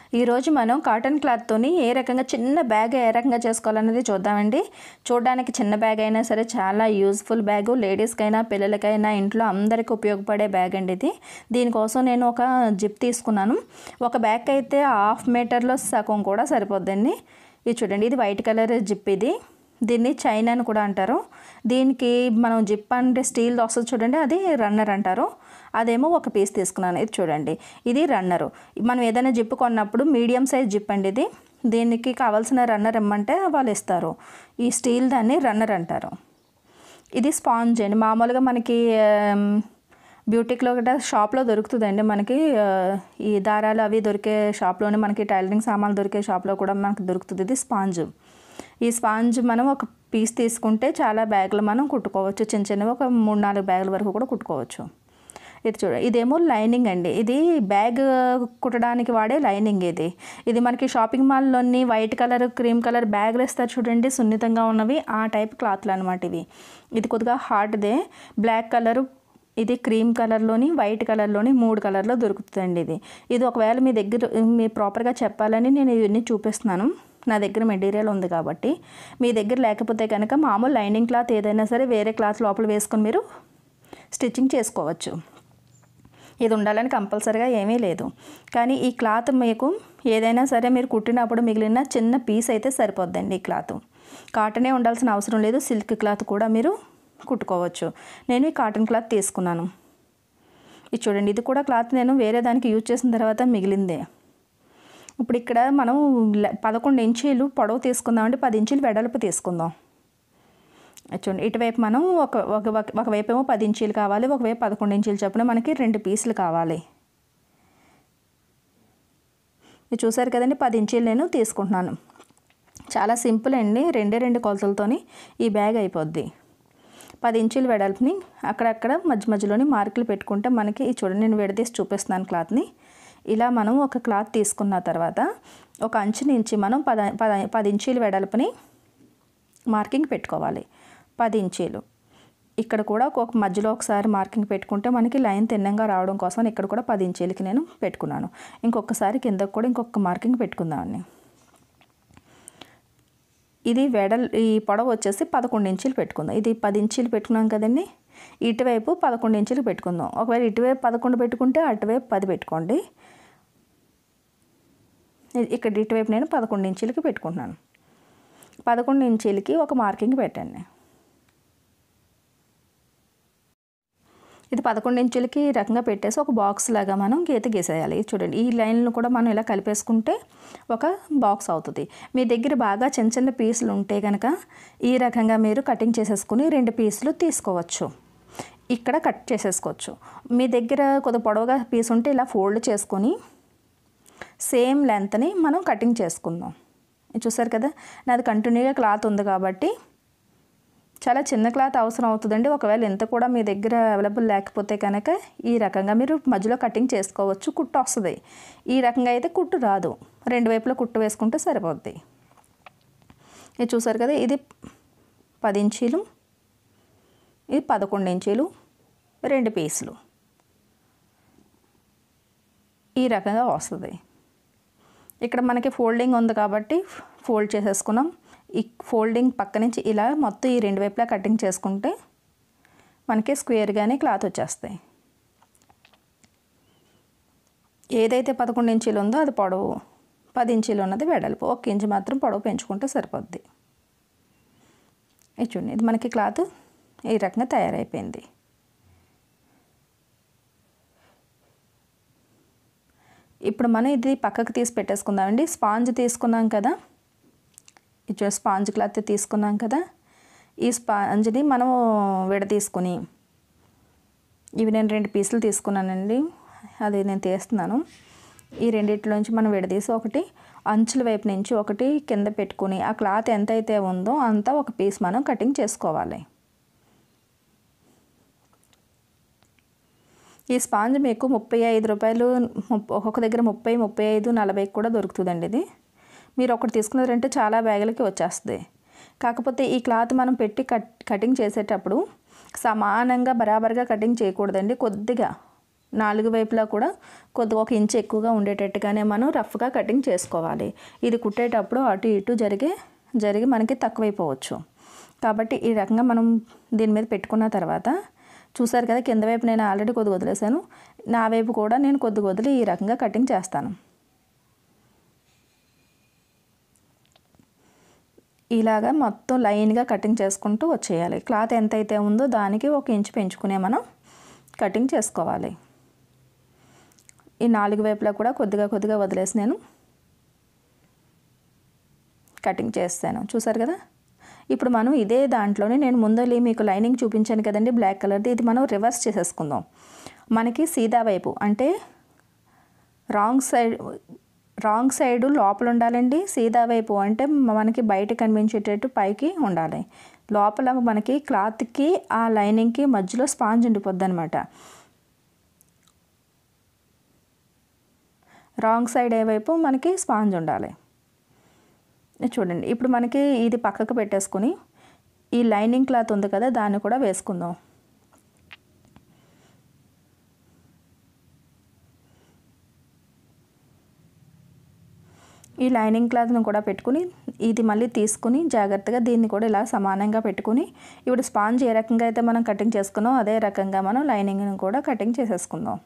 ఈరోజు మనం కాటన్ క్లాత్తోని ఏ రకంగా చిన్న బ్యాగ్ ఏ రకంగా చేసుకోవాలనేది చూద్దామండి చూడడానికి చిన్న బ్యాగ్ అయినా సరే చాలా యూజ్ఫుల్ బ్యాగు లేడీస్కైనా పిల్లలకైనా ఇంట్లో అందరికీ ఉపయోగపడే బ్యాగ్ అండి ఇది దీనికోసం నేను ఒక జిప్ తీసుకున్నాను ఒక బ్యాగ్ అయితే హాఫ్ మీటర్లో సగం కూడా సరిపోద్దండి ఇది చూడండి ఇది వైట్ కలర్ జిప్ ఇది దీన్ని చైన్ అని కూడా అంటారు దీనికి మనం జిప్ అంటే స్టీల్ వస్తుంది చూడండి అది రన్నర్ అంటారు అదేమో ఒక పీస్ తీసుకున్నాను ఇది చూడండి ఇది రన్నరు మనం ఏదైనా జిప్ కొన్నప్పుడు మీడియం సైజ్ జిప్ అండి ఇది దీనికి కావాల్సిన రన్నర్ ఇమ్మంటే వాళ్ళు ఇస్తారు ఈ స్టీల్ దాన్ని రన్నర్ అంటారు ఇది స్పాంజ్ అండి మామూలుగా మనకి ఆమ్, బ్యూటిక్లో గట్రా షాప్లో దొరుకుతుందండి మనకి ఆ, ఈ దారాలు అవి దొరికే షాప్లోనే మనకి టైలరింగ్ సామాన్లు దొరికే షాప్లో కూడా మనకి దొరుకుతుంది ఇది స్పాంజ్ ఈ స్పాంజ్ మనం ఒక పీస్ తీసుకుంటే చాలా బ్యాగులు మనం కుట్టుకోవచ్చు చిన్న చిన్నవి ఒక మూడు నాలుగు బ్యాగుల వరకు కూడా కుట్టుకోవచ్చు ఇది చూడ ఇదేమో లైనింగ్ అండి ఇది బ్యాగ్ కుట్టడానికి వాడే లైనింగ్ ఇది ఇది మనకి షాపింగ్ మాల్లోని వైట్ కలర్ క్రీమ్ కలర్ బ్యాగులు ఇస్తారు చూడండి సున్నితంగా ఉన్నవి ఆ టైప్ క్లాత్లు అనమాట ఇవి ఇది కొద్దిగా హార్డ్దే బ్లాక్ కలర్ ఇది క్రీమ్ కలర్లోని వైట్ కలర్లోని మూడు కలర్లో దొరుకుతుందండి ఇది ఇది ఒకవేళ మీ దగ్గర మీ ప్రాపర్గా చెప్పాలని నేను ఇవన్నీ చూపిస్తున్నాను నా దగ్గర మెటీరియల్ ఉంది కాబట్టి మీ దగ్గర లేకపోతే కనుక మామూలు లైనింగ్ క్లాత్ ఏదైనా సరే వేరే క్లాత్ లోపల వేసుకొని మీరు స్టిచ్చింగ్ చేసుకోవచ్చు ఇది ఉండాలని కంపల్సరీగా ఏమీ లేదు కానీ ఈ క్లాత్ మీకు ఏదైనా సరే మీరు కుట్టినప్పుడు మిగిలిన చిన్న పీస్ అయితే సరిపోద్దండి ఈ క్లాత్ కాటనే ఉండాల్సిన అవసరం లేదు సిల్క్ క్లాత్ కూడా మీరు కుట్టుకోవచ్చు నేను ఈ కాటన్ క్లాత్ తీసుకున్నాను ఇది చూడండి ఇది కూడా క్లాత్ నేను వేరే దానికి యూజ్ చేసిన తర్వాత మిగిలిందే ఇప్పుడు ఇక్కడ మనం ల- పదకొండు ఇంచీలు పొడవు తీసుకుందామంటే పది ఇంచీలు వెడల్పు తీసుకుందాం అది చూడండి ఇటువైపు మనం ఒక ఒక ఒక- ఒకవైపు ఏమో పది ఇంచీలు కావాలి ఒకవైపు పదకొండు ఇంచీలు చొప్పున మనకి రెండు పీసులు కావాలి మీరు చూసారు కదండి పది ఇంచీలు నేను తీసుకుంటున్నాను చాలా సింపుల్ అండి రెండే రెండు కొలతలతోని ఈ బ్యాగ్ అయిపోద్ది పది ఇంచుల వెడల్పుని అక్కడక్కడ మధ్య మధ్యలోని మార్కులు పెట్టుకుంటే మనకి ఈ చూడండి నేను విడదీసి చూపిస్తున్నాను క్లాత్ని ఇలా మనం ఒక క్లాత్ తీసుకున్న తర్వాత ఒక అంచు నుంచి మనం పద పద పది ఇంచీల వెడల్పుని మార్కింగ్ పెట్టుకోవాలి పది ఇంచీలు ఇక్కడ కూడా ఒక మధ్యలో ఒకసారి మార్కింగ్ పెట్టుకుంటే మనకి లైన్ తిన్నంగా రావడం కోసం ఇక్కడ కూడా పది ఇంచీలకి నేను పెట్టుకున్నాను ఇంకొకసారి కిందకు కూడా ఇంకొక మార్కింగ్ పెట్టుకుందామండి ఇది వెడల్ ఈ పొడవు వచ్చేసి పదకొండు ఇంచులు పెట్టుకుందాం ఇది పది ఇంచులు పెట్టుకున్నాం కదండి ఇటువైపు పదకొండు ఇంచులు పెట్టుకుందాం ఒకవేళ ఇటువైపు పదకొండు పెట్టుకుంటే అటువైపు పది పెట్టుకోండి ఇ- ఇక్కడ ఇటువైపు నేను పదకొండు ఇంచులకి పెట్టుకుంటున్నాను పదకొండు ఇంచులకి ఒక మార్కింగ్ పెట్టండి ఇది పదకొండు ఇంచులకి ఈ రకంగా పెట్టేసి ఒక బాక్స్ లాగా మనం గీత గీసేయాలి ఇది చూడండి ఈ లైన్లు కూడా మనం ఇలా కలిపేసుకుంటే ఒక బాక్స్ అవుతుంది మీ దగ్గర బాగా చిన్న చిన్న పీసులు ఉంటే కనుక ఈ రకంగా మీరు కటింగ్ చేసేసుకుని రెండు పీసులు తీసుకోవచ్చు ఇక్కడ కట్ చేసేసుకోవచ్చు మీ దగ్గర కొద్ది పొడవుగా పీస్ ఉంటే ఇలా ఫోల్డ్ చేసుకొని సేమ్ లెంత్ని మనం కటింగ్ చేసుకుందాం ఇది చూసారు కదా నాది కంటిన్యూగా క్లాత్ ఉంది కాబట్టి చాలా చిన్న క్లాత్ అవసరం అవుతుందండి ఒకవేళ ఎంత కూడా మీ దగ్గర అవైలబుల్ లేకపోతే కనుక ఈ రకంగా మీరు మధ్యలో కటింగ్ చేసుకోవచ్చు కుట్టు వస్తుంది ఈ రకంగా అయితే కుట్టు రాదు రెండు వైపులా కుట్టు వేసుకుంటే సరిపోద్ది ఇది చూసారు కదా ఇది పది ఇంచీలు ఇది పదకొండు ఇంచీలు రెండు పీసులు ఈ రకంగా వస్తుంది ఇక్కడ మనకి ఫోల్డింగ్ ఉంది కాబట్టి ఫోల్డ్ చేసేసుకున్నాం ఈ ఫోల్డింగ్ పక్క నుంచి ఇలా మొత్తం ఈ రెండు వైపులా కటింగ్ చేసుకుంటే మనకి స్క్వేర్గానే క్లాత్ వచ్చేస్తాయి ఏదైతే పదకొండు ఇంచీలు ఉందో అది పొడవు పది ఇంచీలు ఉన్నది వెడల్పు ఒక ఇంచు మాత్రం పొడవు పెంచుకుంటే సరిపోద్ది ఇది చూడండి ఇది మనకి క్లాత్ ఈ రకంగా తయారైపోయింది ఇప్పుడు మనం ఇది పక్కకు తీసి పెట్టేసుకుందామండి స్పాంజ్ తీసుకున్నాం కదా ఇది స్పాంజ్ క్లాత్ తీసుకున్నాం కదా ఈ స్పాంజ్ని మనం విడదీసుకొని ఇవి నేను రెండు పీసులు తీసుకున్నానండి అది నేను తీస్తున్నాను ఈ రెండిట్లోంచి మనం విడదీసి ఒకటి అంచుల వైపు నుంచి ఒకటి కింద పెట్టుకుని ఆ క్లాత్ ఎంత అయితే ఉందో అంతా ఒక పీస్ మనం కటింగ్ చేసుకోవాలి ఈ స్పాంజ్ మీకు ముప్పై ఐదు రూపాయలు ముప్- ఒక్కొక్క దగ్గర ముప్పై ముప్పై ఐదు నలభై కూడా దొరుకుతుందండి ఇది మీరు ఒకటి తీసుకున్నారంటే చాలా బ్యాగులకి వచ్చేస్తుంది కాకపోతే ఈ క్లాత్ మనం పెట్టి కట్ కటింగ్ చేసేటప్పుడు సమానంగా బరాబర్గా కటింగ్ చేయకూడదండి కొద్దిగా నాలుగు వైపులా కూడా కొద్దిగా ఒక ఇంచు ఎక్కువగా ఉండేటట్టుగానే మనం రఫ్గా కటింగ్ చేసుకోవాలి ఇది కుట్టేటప్పుడు అటు ఇటు జరిగే జరిగి మనకి తక్కువైపోవచ్చు కాబట్టి ఈ రకంగా మనం దీని మీద పెట్టుకున్న తర్వాత చూసారు కదా కింద వైపు నేను ఆల్రెడీ కొద్దిగా వదిలేసాను నా వైపు కూడా నేను కొద్దిగా వదిలి ఈ రకంగా కటింగ్ చేస్తాను ఇలాగా మొత్తం లైన్గా కటింగ్ చేసుకుంటూ వచ్చేయాలి క్లాత్ ఎంతైతే ఉందో దానికి ఒక ఇంచు పెంచుకునే మనం కటింగ్ చేసుకోవాలి ఈ నాలుగు వైపులా కూడా కొద్దిగా కొద్దిగా వదిలేసి నేను కటింగ్ చేస్తాను చూసారు కదా ఇప్పుడు మనం ఇదే దాంట్లోనే నేను ముందు మీకు లైనింగ్ చూపించాను కదండి బ్లాక్ కలర్ది ఇది మనం రివర్స్ చేసేసుకుందాం మనకి సీదా వైపు అంటే రాంగ్ సైడ్ రాంగ్ సైడ్ లోపల ఉండాలండి సీదా వైపు అంటే మనకి బయట కనిపించేటట్టు పైకి ఉండాలి లోపల మనకి క్లాత్కి ఆ లైనింగ్కి మధ్యలో స్పాంజ్ ఉండిపోద్ది అనమాట రాంగ్ సైడ్ ఏ వైపు మనకి స్పాంజ్ ఉండాలి చూడండి ఇప్పుడు మనకి ఇది పక్కకు పెట్టేసుకొని ఈ లైనింగ్ క్లాత్ ఉంది కదా దాన్ని కూడా వేసుకుందాం ఈ లైనింగ్ క్లాత్ను కూడా పెట్టుకుని ఇది మళ్ళీ తీసుకుని జాగ్రత్తగా దీన్ని కూడా ఇలా సమానంగా పెట్టుకుని ఇప్పుడు స్పాంజ్ ఏ రకంగా అయితే మనం కటింగ్ చేసుకున్నాం అదే రకంగా మనం లైనింగ్ని కూడా కటింగ్ చేసేసుకుందాం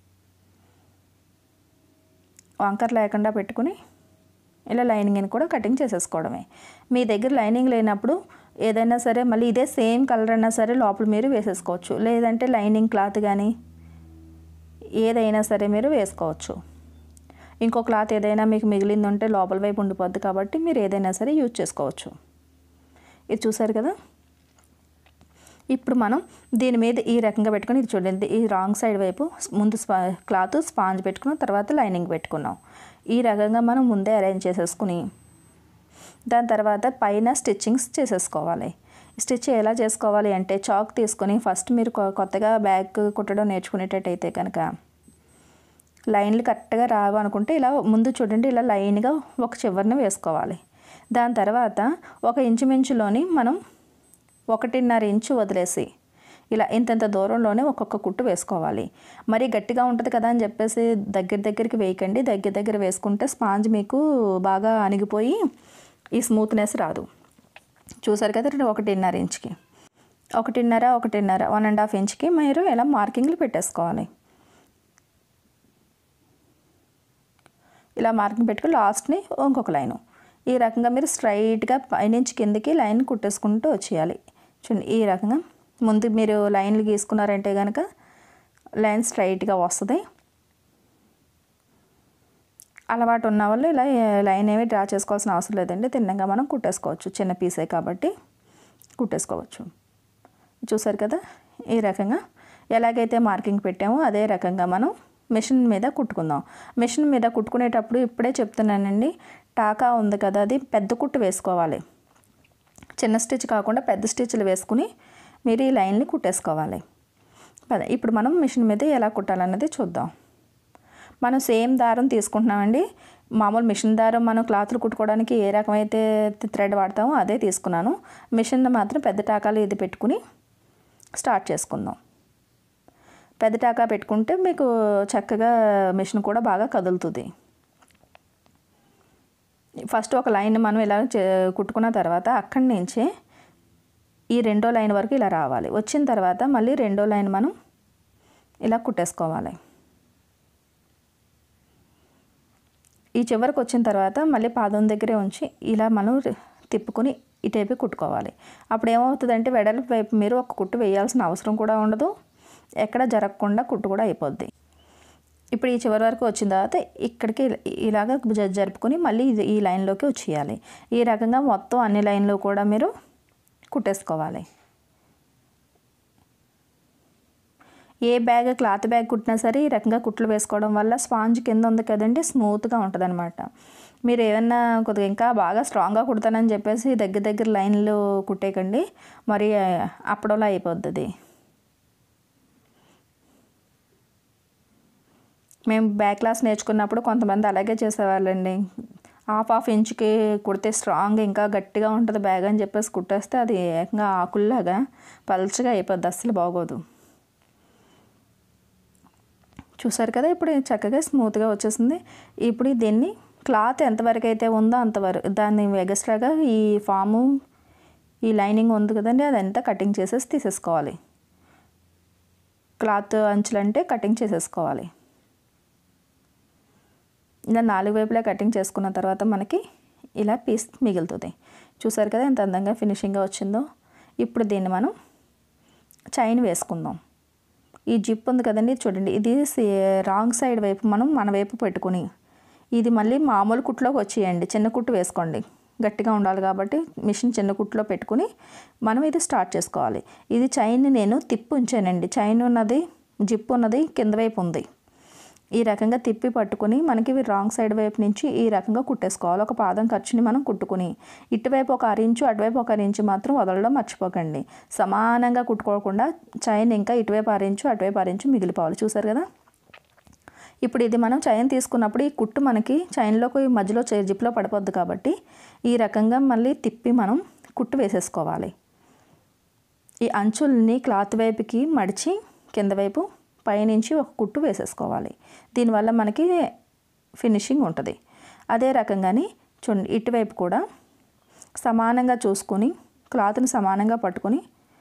వంకర్ లేకుండా పెట్టుకుని ఇలా లైనింగ్ని కూడా కటింగ్ చేసేసుకోవడమే మీ దగ్గర లైనింగ్ లేనప్పుడు ఏదైనా సరే మళ్ళీ ఇదే సేమ్ కలర్ అయినా సరే లోపల మీరు వేసేసుకోవచ్చు లేదంటే లైనింగ్ క్లాత్ కానీ ఏదైనా సరే మీరు వేసుకోవచ్చు ఇంకో క్లాత్ ఏదైనా మీకు మిగిలింది ఉంటే లోపల వైపు ఉండిపోద్ది కాబట్టి మీరు ఏదైనా సరే యూజ్ చేసుకోవచ్చు ఇది చూసారు కదా ఇప్పుడు మనం దీని మీద ఈ రకంగా పెట్టుకొని ఇది చూడండి ఈ రాంగ్ సైడ్ వైపు ముందు స్పా క్లాత్ స్పాంజ్ పెట్టుకున్నాం తర్వాత లైనింగ్ పెట్టుకున్నాం ఈ రకంగా మనం ముందే అరేంజ్ చేసేసుకుని దాని తర్వాత పైన స్టిచ్చింగ్స్ చేసేసుకోవాలి స్టిచ్ ఎలా చేసుకోవాలి అంటే చాక్ తీసుకొని ఫస్ట్ మీరు కొత్తగా బ్యాగ్ కుట్టడం నేర్చుకునేటట్టయితే కనుక లైన్లు కరెక్ట్గా రావు అనుకుంటే ఇలా ముందు చూడండి ఇలా లైన్గా ఒక చివరిని వేసుకోవాలి దాని తర్వాత ఒక ఇంచుమించులోని మనం ఒకటిన్నర ఇంచు వదిలేసి ఇలా ఇంతంత దూరంలోనే ఒక్కొక్క కుట్టు వేసుకోవాలి మరి గట్టిగా ఉంటుంది కదా అని చెప్పేసి దగ్గర దగ్గరికి వేయకండి దగ్గర దగ్గర వేసుకుంటే స్పాంజ్ మీకు బాగా అణిగిపోయి ఈ స్మూత్నెస్ రాదు చూసారు కదా ఒకటిన్నర ఇంచుకి ఒకటిన్నర ఒకటిన్నర వన్ అండ్ హాఫ్ ఇంచ్కి మీరు ఇలా మార్కింగ్లు పెట్టేసుకోవాలి ఇలా మార్కింగ్ పెట్టుకుని లాస్ట్ని ఇంకొక లైను ఈ రకంగా మీరు స్ట్రైట్గా పైనుంచి కిందకి లైన్ కుట్టేసుకుంటూ వచ్చేయాలి చూడండి ఈ రకంగా ముందు మీరు లైన్లు గీసుకున్నారంటే కనుక లైన్ స్ట్రైట్గా వస్తుంది అలవాటు ఉన్న వాళ్ళు ఇలా లైన్ ఏమి డ్రా చేసుకోవాల్సిన అవసరం లేదండి తిన్నగా మనం కుట్టేసుకోవచ్చు చిన్న పీసే కాబట్టి కుట్టేసుకోవచ్చు చూసారు కదా ఈ రకంగా ఎలాగైతే మార్కింగ్ పెట్టామో అదే రకంగా మనం మిషన్ మీద కుట్టుకుందాం మిషన్ మీద కుట్టుకునేటప్పుడు ఇప్పుడే చెప్తున్నానండి టాకా ఉంది కదా అది పెద్ద కుట్టు వేసుకోవాలి చిన్న స్టిచ్ కాకుండా పెద్ద స్టిచ్లు వేసుకుని మీరు ఈ లైన్ని కుట్టేసుకోవాలి అదే ఇప్పుడు మనం మిషన్ మీద ఎలా కుట్టాలన్నది చూద్దాం మనం సేమ్ దారం తీసుకుంటున్నామండి మామూలు మిషన్ దారం మనం క్లాత్లు కుట్టుకోవడానికి ఏ రకమైతే థ్రెడ్ వాడతామో అదే తీసుకున్నాను మిషన్ మాత్రం పెద్ద టాకాలు ఇది పెట్టుకుని స్టార్ట్ చేసుకుందాం పెద్ద టాకా పెట్టుకుంటే మీకు చక్కగా మిషన్ కూడా బాగా కదులుతుంది ఫస్ట్ ఒక లైన్ మనం ఇలా కుట్టుకున్న తర్వాత అక్కడి నుంచి ఈ రెండో లైన్ వరకు ఇలా రావాలి వచ్చిన తర్వాత మళ్ళీ రెండో లైన్ మనం ఇలా కుట్టేసుకోవాలి ఈ చివరికి వచ్చిన తర్వాత మళ్ళీ పాదం దగ్గరే ఉంచి ఇలా మనం తిప్పుకొని ఇటైపు కుట్టుకోవాలి అప్పుడు ఏమవుతుందంటే వెడల్పు వైపు మీరు ఒక కుట్టు వేయాల్సిన అవసరం కూడా ఉండదు ఎక్కడ జరగకుండా కుట్టు కూడా అయిపోద్ది ఇప్పుడు ఈ చివరి వరకు వచ్చిన తర్వాత ఇక్కడికి ఇలాగ జరుపుకొని మళ్ళీ ఈ లైన్లోకి వచ్చేయాలి ఈ రకంగా మొత్తం అన్ని లైన్లు కూడా మీరు కుట్టేసుకోవాలి ఏ బ్యాగ్ క్లాత్ బ్యాగ్ కుట్టినా సరే ఈ రకంగా కుట్లు వేసుకోవడం వల్ల స్పాంజ్ కింద ఉంది కదండి స్మూత్గా ఉంటుంది అనమాట మీరు ఏమన్నా కొద్దిగా ఇంకా బాగా స్ట్రాంగ్గా కుడతానని చెప్పేసి దగ్గర దగ్గర లైన్లు కుట్టేయకండి మరి అప్పుడోలా అయిపోద్ది మేము బ్యాక్ క్లాస్ నేర్చుకున్నప్పుడు కొంతమంది అలాగే చేసేవాళ్ళండి హాఫ్ హాఫ్ ఇంచుకి కుడితే స్ట్రాంగ్ ఇంకా గట్టిగా ఉంటుంది బ్యాగ్ అని చెప్పేసి కుట్టేస్తే అది ఏకంగా ఆకుల్లాగా పల్చగా అయిపోద్ది అస్సలు బాగోదు చూసారు కదా ఇప్పుడు చక్కగా స్మూత్గా వచ్చేసింది ఇప్పుడు దీన్ని క్లాత్ ఎంతవరకు అయితే ఉందో అంతవరకు దాన్ని ఎగస్ట్రాగా ఈ ఫాము ఈ లైనింగ్ ఉంది కదండి అదంతా కటింగ్ చేసేసి తీసేసుకోవాలి క్లాత్ అంచులంటే కటింగ్ చేసేసుకోవాలి ఇలా నాలుగు వైపులా కటింగ్ చేసుకున్న తర్వాత మనకి ఇలా పీస్ మిగులుతుంది చూసారు కదా ఎంత అందంగా ఫినిషింగ్గా వచ్చిందో ఇప్పుడు దీన్ని మనం చైన్ వేసుకుందాం ఈ జిప్ ఉంది కదండి చూడండి ఇది రాంగ్ సైడ్ వైపు మనం మన వైపు పెట్టుకుని ఇది మళ్ళీ మామూలు కుట్టులోకి వచ్చేయండి చిన్న కుట్టు వేసుకోండి గట్టిగా ఉండాలి కాబట్టి మిషన్ చిన్న కుట్టులో పెట్టుకుని మనం ఇది స్టార్ట్ చేసుకోవాలి ఇది చైన్ని నేను తిప్పి ఉంచానండి చైన్ ఉన్నది జిప్ ఉన్నది కింద వైపు ఉంది ఈ రకంగా తిప్పి పట్టుకుని మనకి ఇవి రాంగ్ సైడ్ వైపు నుంచి ఈ రకంగా కుట్టేసుకోవాలి ఒక పాదం ఖర్చుని మనం కుట్టుకుని ఇటువైపు ఒక అరించు అటువైపు ఒక అరించు మాత్రం వదలడం మర్చిపోకండి సమానంగా కుట్టుకోకుండా చైన్ ఇంకా ఇటువైపు అరించు అటువైపు అరించు మిగిలిపోవాలి చూసారు కదా ఇప్పుడు ఇది మనం చైన్ తీసుకున్నప్పుడు ఈ కుట్టు మనకి చైన్లోకి మధ్యలో జిప్లో పడిపోద్ది కాబట్టి ఈ రకంగా మళ్ళీ తిప్పి మనం కుట్టు వేసేసుకోవాలి ఈ అంచుల్ని క్లాత్ వైపుకి మడిచి కింద వైపు పైనుంచి ఒక కుట్టు వేసేసుకోవాలి దీనివల్ల మనకి ఫినిషింగ్ ఉంటుంది అదే రకంగాని చూడండి ఇటువైపు కూడా సమానంగా చూసుకొని క్లాత్ని సమానంగా పట్టుకొని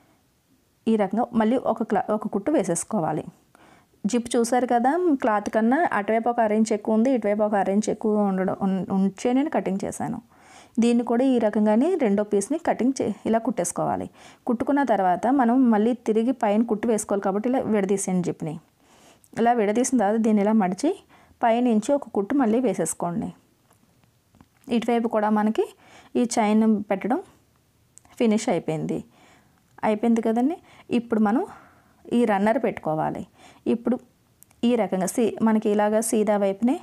ఈ రకంగా మళ్ళీ ఒక క్లా ఒక కుట్టు వేసేసుకోవాలి జిప్ చూసారు కదా క్లాత్ కన్నా అటువైపు ఒక అరేంజ్ ఎక్కువ ఉంది ఇటువైపు ఒక అరేంజ్ ఎక్కువ ఉండడం ఉన్- ఉంచే నేను కటింగ్ చేశాను దీన్ని కూడా ఈ రకంగానే రెండో పీస్ని కటింగ్ చే ఇలా కుట్టేసుకోవాలి కుట్టుకున్న తర్వాత మనం మళ్ళీ తిరిగి పైన కుట్టు వేసుకోవాలి కాబట్టి ఇలా విడదీసేయండి జిప్ని ఇలా విడదీసిన తర్వాత దీన్ని ఇలా మడిచి పైనుంచి ఒక కుట్టు మళ్ళీ వేసేసుకోండి ఇటువైపు కూడా మనకి ఈ చైన్ పెట్టడం ఫినిష్ అయిపోయింది అయిపోయింది కదండి ఇప్పుడు మనం ఈ రన్నర్ పెట్టుకోవాలి ఇప్పుడు ఈ రకంగా సీ మనకి ఇలాగా సీదా వైపునే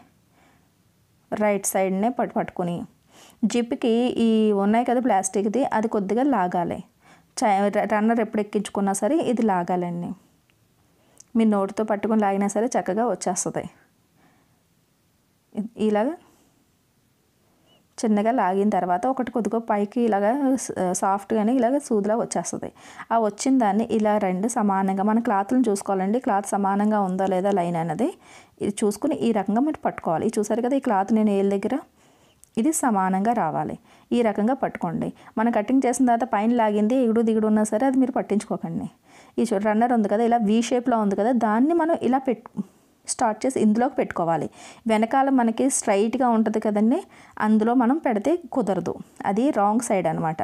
రైట్ సైడ్నే పట్టు పట్టుకుని జిప్కి ఈ ఉన్నాయి కదా ప్లాస్టిక్ది అది కొద్దిగా లాగాలి చై రన్నర్ ఎప్పుడు ఎక్కించుకున్నా సరే ఇది లాగాలండి మీ నోటితో పట్టుకొని లాగినా సరే చక్కగా వచ్చేస్తుంది ఇ- ఇలాగా చిన్నగా లాగిన తర్వాత ఒకటి కొద్దిగా పైకి ఇలాగా సాఫ్ట్గానే ఇలాగ సూదిలా వచ్చేస్తుంది ఆ వచ్చిన దాన్ని ఇలా రెండు సమానంగా మన క్లాత్లను చూసుకోవాలండి క్లాత్ సమానంగా ఉందా లేదా లైన్ అన్నది ఇది చూసుకుని ఈ రకంగా మీరు పట్టుకోవాలి ఇది చూసారు కదా ఈ క్లాత్ నేను ఏళ్ళ దగ్గర ఇది సమానంగా రావాలి ఈ రకంగా పట్టుకోండి మనం కటింగ్ చేసిన తర్వాత పైన లాగింది ఎగుడు దిగుడు ఉన్నా సరే అది మీరు పట్టించుకోకండి ఈ చూ- రన్నర్ ఉంది కదా ఇలా వీ షేప్లో ఉంది కదా దాన్ని మనం ఇలా పెట్టు స్టార్ట్ చేసి ఇందులోకి పెట్టుకోవాలి వెనకాల మనకి స్ట్రైట్గా ఉంటుంది కదండి అందులో మనం పెడితే కుదరదు అది రాంగ్ సైడ్ అనమాట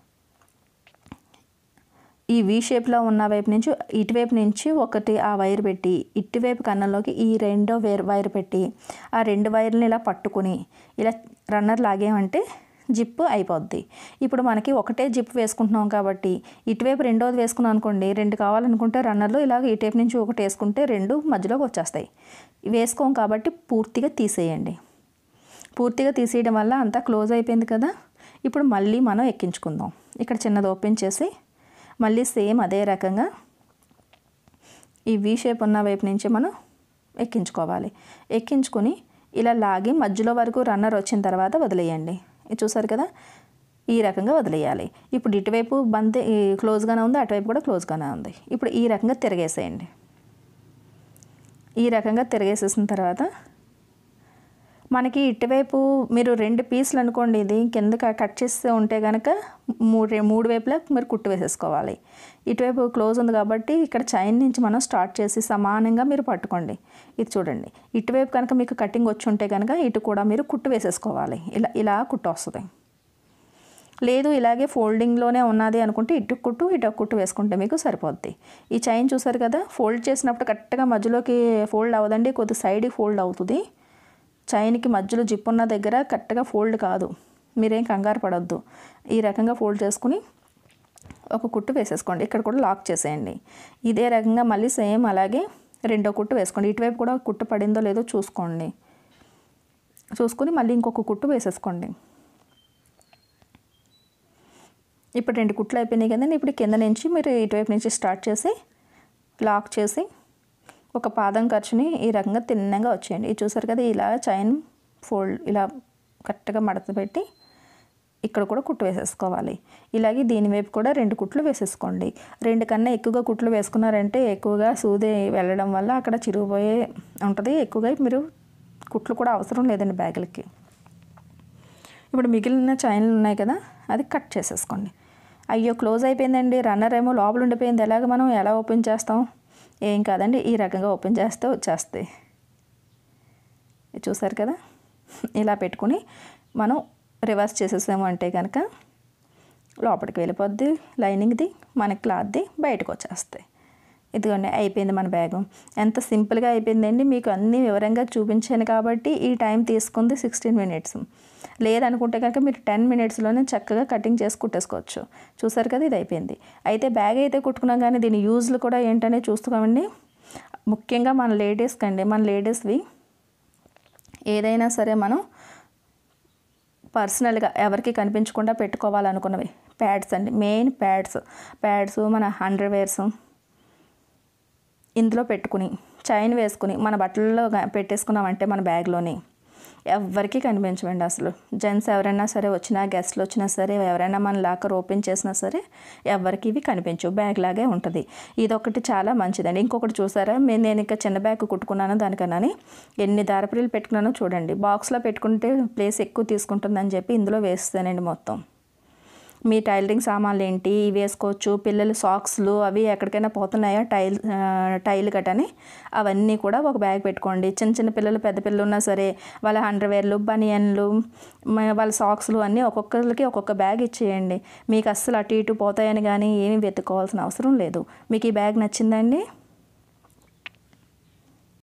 ఈ వీ షేప్లో ఉన్న వైపు నుంచి ఇటువైపు నుంచి ఒకటి ఆ వైర్ పెట్టి ఇటువైపు కన్నంలోకి ఈ రెండో వేర్ వైర్ పెట్టి ఆ రెండు వైర్ని ఇలా పట్టుకుని ఇలా రన్నర్ లాగేమంటే జిప్ అయిపోద్ది ఇప్పుడు మనకి ఒకటే జిప్ వేసుకుంటున్నాం కాబట్టి ఇటువైపు రెండోది వేసుకున్నాం అనుకోండి రెండు కావాలనుకుంటే రన్నర్లో ఇలాగ ఇటువైపు నుంచి ఒకటి వేసుకుంటే రెండు మధ్యలోకి వచ్చేస్తాయి వేసుకోం కాబట్టి పూర్తిగా తీసేయండి పూర్తిగా తీసేయడం వల్ల అంతా క్లోజ్ అయిపోయింది కదా ఇప్పుడు మళ్ళీ మనం ఎక్కించుకుందాం ఇక్కడ చిన్నది ఓపెన్ చేసి మళ్ళీ సేమ్ అదే రకంగా ఈ వీ షేప్ ఉన్న వైపు నుంచి మనం ఎక్కించుకోవాలి ఎక్కించుకొని ఇలా లాగి మధ్యలో వరకు రన్నర్ వచ్చిన తర్వాత వదిలేయండి ఇది చూసారు కదా ఈ రకంగా వదిలేయాలి ఇప్పుడు ఇటువైపు బంద్ ఈ క్లోజ్గానే ఉంది అటువైపు కూడా క్లోజ్గానే ఉంది ఇప్పుడు ఈ రకంగా తిరగేసేయండి ఈ రకంగా తిరగేసేసిన తర్వాత మనకి ఇటువైపు మీరు రెండు పీసులు అనుకోండి ఇది కింద క- కట్ చేస్తే ఉంటే కనుక మూడు మూడు వైపులా మీరు కుట్టు వేసేసుకోవాలి ఇటువైపు క్లోజ్ ఉంది కాబట్టి ఇక్కడ చైన్ నుంచి మనం స్టార్ట్ చేసి సమానంగా మీరు పట్టుకోండి ఇది చూడండి ఇటువైపు కనుక మీకు కటింగ్ వచ్చి ఉంటే కనుక ఇటు కూడా మీరు కుట్టు వేసేసుకోవాలి ఇలా ఇలా కుట్టు వస్తుంది లేదు ఇలాగే ఫోల్డింగ్లోనే ఉన్నది అనుకుంటే ఇటు కుట్టు ఇటు కుట్టు వేసుకుంటే మీకు సరిపోద్ది ఈ చైన్ చూసారు కదా ఫోల్డ్ చేసినప్పుడు కరెక్ట్గా మధ్యలోకి ఫోల్డ్ అవ్వదండి కొద్ది సైడ్కి ఫోల్డ్ అవుతుంది చైన్కి మధ్యలో జిప్ ఉన్న దగ్గర కరెక్ట్గా ఫోల్డ్ కాదు మీరేం కంగారు పడొద్దు ఈ రకంగా ఫోల్డ్ చేసుకుని ఒక కుట్టు వేసేసుకోండి ఇక్కడ కూడా లాక్ చేసేయండి ఇదే రకంగా మళ్ళీ సేమ్ అలాగే రెండో కుట్టు వేసుకోండి ఇటువైపు కూడా కుట్టు పడిందో లేదో చూసుకోండి చూసుకుని మళ్ళీ ఇంకొక కుట్టు వేసేసుకోండి ఇప్పుడు రెండు కుట్లు అయిపోయినాయి కదండి ఇప్పుడు కింద నుంచి మీరు ఇటువైపు నుంచి స్టార్ట్ చేసి లాక్ చేసి ఒక పాదం ఖర్చుని ఈ రకంగా తిన్నగా వచ్చేయండి ఇది చూసారు కదా ఇలా చైన్ ఫోల్డ్ ఇలా కరెక్ట్గా మడత పెట్టి ఇక్కడ కూడా కుట్టు వేసేసుకోవాలి ఇలాగే దీని వైపు కూడా రెండు కుట్లు వేసేసుకోండి రెండు కన్నా ఎక్కువగా కుట్లు వేసుకున్నారంటే ఎక్కువగా సూది వెళ్ళడం వల్ల అక్కడ చిరిగిపోయే ఉంటుంది ఎక్కువగా మీరు కుట్లు కూడా అవసరం లేదండి బ్యాగులకి ఇప్పుడు మిగిలిన చైన్లు ఉన్నాయి కదా అది కట్ చేసేసుకోండి అయ్యో క్లోజ్ అయిపోయిందండి రన్నర్ ఏమో లోపల ఉండిపోయింది ఎలాగ మనం ఎలా ఓపెన్ చేస్తాం ఏం కాదండి ఈ రకంగా ఓపెన్ చేస్తే వచ్చేస్తాయి చూసారు కదా ఇలా పెట్టుకుని మనం రివర్స్ చేసేసాము అంటే కనుక లోపలికి వెళ్ళిపోద్ది లైనింగ్ది మన క్లాత్ది బయటకు వచ్చేస్తాయి ఇదిగోండి అయిపోయింది మన బ్యాగు ఎంత సింపుల్గా అయిపోయిందండి మీకు అన్ని వివరంగా చూపించాను కాబట్టి ఈ టైం తీసుకుంది సిక్స్టీన్ మినిట్స్ లేదనుకుంటే కనుక మీరు టెన్ మినిట్స్లోనే చక్కగా కటింగ్ చేసి కుట్టేసుకోవచ్చు చూసారు కదా ఇది అయిపోయింది అయితే బ్యాగ్ అయితే కుట్టుకున్నాం కానీ దీని యూజ్లు కూడా ఏంటనే చూస్తున్నామండి ముఖ్యంగా మన లేడీస్కి అండి మన లేడీస్వి ఏదైనా సరే మనం పర్సనల్గా ఎవరికి కనిపించకుండా పెట్టుకోవాలనుకున్నవి ప్యాడ్స్ అండి మెయిన్ ప్యాడ్స్ ప్యాడ్స్ మన అండర్వేర్స్ ఇందులో పెట్టుకుని చైన్ వేసుకుని మన బట్టల్లో గా- పెట్టేసుకున్నామంటే మన బ్యాగ్లోని ఎవరికి కనిపించవండి అసలు జెంట్స్ ఎవరైనా సరే వచ్చినా గెస్ట్లు వచ్చినా సరే ఎవరైనా మన లాకర్ ఓపెన్ చేసినా సరే ఎవరికి ఇవి కనిపించవు బ్యాగ్ లాగే ఉంటుంది ఇదొకటి చాలా మంచిదండి ఇంకొకటి చూసారా మే- నేను ఇంకా చిన్న బ్యాగ్ కుట్టుకున్నాను దానికన్నాని ఎన్ని దారపురీలు పెట్టుకున్నానో చూడండి బాక్స్లో పెట్టుకుంటే ప్లేస్ ఎక్కువ తీసుకుంటుందని చెప్పి ఇందులో వేస్తానండి మొత్తం మీ టైలరింగ్ సామాన్లు ఏంటి ఇవి వేసుకోవచ్చు పిల్లల సాక్స్లు అవి ఎక్కడికైనా పోతున్నాయా టైల్ ఆ, టైల్ గటని అవన్నీ కూడా ఒక బ్యాగ్ పెట్టుకోండి చిన్న చిన్న పిల్లలు పెద్ద పిల్లలు ఉన్నా సరే వాళ్ళ అండర్వేర్లు బనియన్లు మ- వాళ్ళ సాక్స్లు అన్నీ ఒక్కొక్కరికి ఒక్కొక్క బ్యాగ్ ఇచ్చేయండి మీకు అస్సలు అటు ఇటు పోతాయని కానీ ఏమీ వెతుక్కోవాల్సిన అవసరం లేదు మీకు ఈ బ్యాగ్ నచ్చిందండి